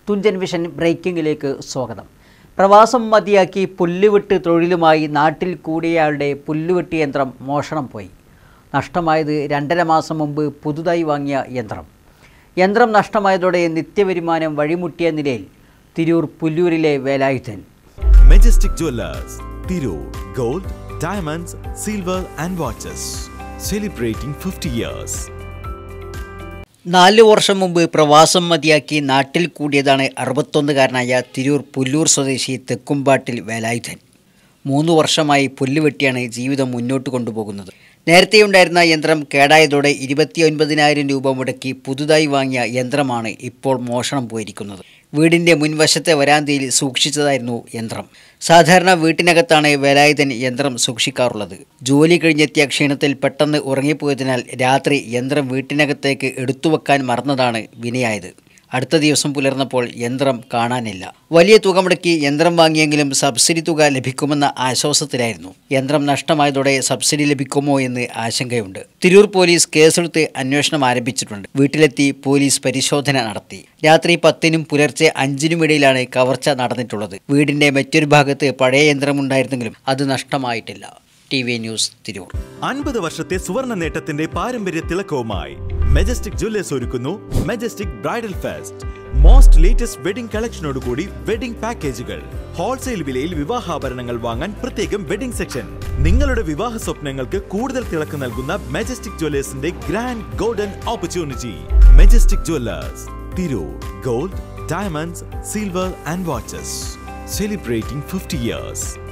Thunchan vision ബ്രേക്കിംഗിലേക്ക് സ്വാഗതം പ്രവാസം മതിയാക്കി പുല്ലുവെട്ട് തൊഴിലുമായി നാട്ടിൽ കൂടിയയാളുടെ പുല്ലുവെട്ട് യന്ത്രം മോഷണം പോയി നഷ്ടമായത് രണ്ടര മാസം മുമ്പ് പുതുതായി വാങ്ങിയ യന്ത്രം യന്ത്രം നഷ്ടമായതോടെ നിത്യവരുമാനം വഴിമുട്ടിയ നിലയിൽ തിരൂർ പുല്ലൂരിലെ Velayudhan majestic jewellers Tirur gold diamonds silver and watches celebrating fifty years നാല് വർഷം മുമ്പ് പ്രവാസം മതിയാക്കി നാട്ടിൽ കൂടിയതാണ് അറുപത്തൊന്നുകാരനായ തിരൂർ പുല്ലൂർ സ്വദേശി തെക്കുംപാട്ടിൽ വേലായുധൻ മൂന്ന് വർഷമായി പുല്ല് വെട്ടിയാണ് ജീവിതം മുന്നോട്ട് കൊണ്ടുപോകുന്നത് നേരത്തെ ഉണ്ടായിരുന്ന യന്ത്രം കേടായതോടെ ഇരുപത്തി ഒൻപതിനായിരം രൂപ മുടക്കി പുതുതായി വാങ്ങിയ യന്ത്രമാണ് ഇപ്പോൾ മോഷണം പോയിരിക്കുന്നത് വീടിൻ്റെ മുൻവശത്തെ വരാന്തയിൽ സൂക്ഷിച്ചതായിരുന്നു യന്ത്രം സാധാരണ വീട്ടിനകത്താണ് വേലായുധൻ യന്ത്രം സൂക്ഷിക്കാറുള്ളത് ജോലി കഴിഞ്ഞെത്തിയ ക്ഷീണത്തിൽ പെട്ടെന്ന് ഉറങ്ങിപ്പോയതിനാൽ രാത്രി യന്ത്രം വീട്ടിനകത്തേക്ക് എടുത്തുവെക്കാൻ മറന്നതാണ് വിനയായത് അടുത്ത ദിവസം പുലർന്നപ്പോൾ യന്ത്രം കാണാനില്ല വലിയ തുക മുടക്കി യന്ത്രം വാങ്ങിയെങ്കിലും സബ്സിഡി തുക ലഭിക്കുമെന്ന ആശ്വാസത്തിലായിരുന്നു യന്ത്രം നഷ്ടമായതോടെ സബ്സിഡി ലഭിക്കുമോ എന്ന് ആശങ്കയുണ്ട് തിരൂർ പോലീസ് കേസെടുത്ത് അന്വേഷണം ആരംഭിച്ചിട്ടുണ്ട് വീട്ടിലെത്തി പോലീസ് പരിശോധന നടത്തി രാത്രി പത്തിനും പുലർച്ചെ അഞ്ചിനും ഇടയിലാണ് കവർച്ച നടന്നിട്ടുള്ളത് വീടിന്റെ മറ്റൊരു ഭാഗത്ത് പഴയ യന്ത്രമുണ്ടായിരുന്നെങ്കിലും അത് നഷ്ടമായിട്ടില്ല ടി വി ന്യൂസ് തിരൂർ അൻപത് വർഷത്തെ സുവർണ നേട്ടത്തിന്റെ പാരമ്പര്യ തിളക്കവുമായി മെജസ്റ്റിക് ജുവല്ലേഴ്സ് ഒരുക്കുന്നു majestic bridal fest most latest wedding കളക്ഷനോടുകൂടി വെഡിംഗ് പാക്കേജുകൾ ഹോൾസെയിൽ വിലയിൽ വിവാഹാഭരണങ്ങൾ വാങ്ങാൻ പ്രത്യേകം വെഡിംഗ് സെക്ഷൻ നിങ്ങളുടെ വിവാഹ സ്വപ്നങ്ങൾക്ക് കൂടുതൽ തിളക്കം നൽകുന്ന മെജസ്റ്റിക് ജുവല്ലേഴ്സിന്റെ grand golden opportunity majestic jewellers Tirur gold diamonds silver and watches celebrating fifty years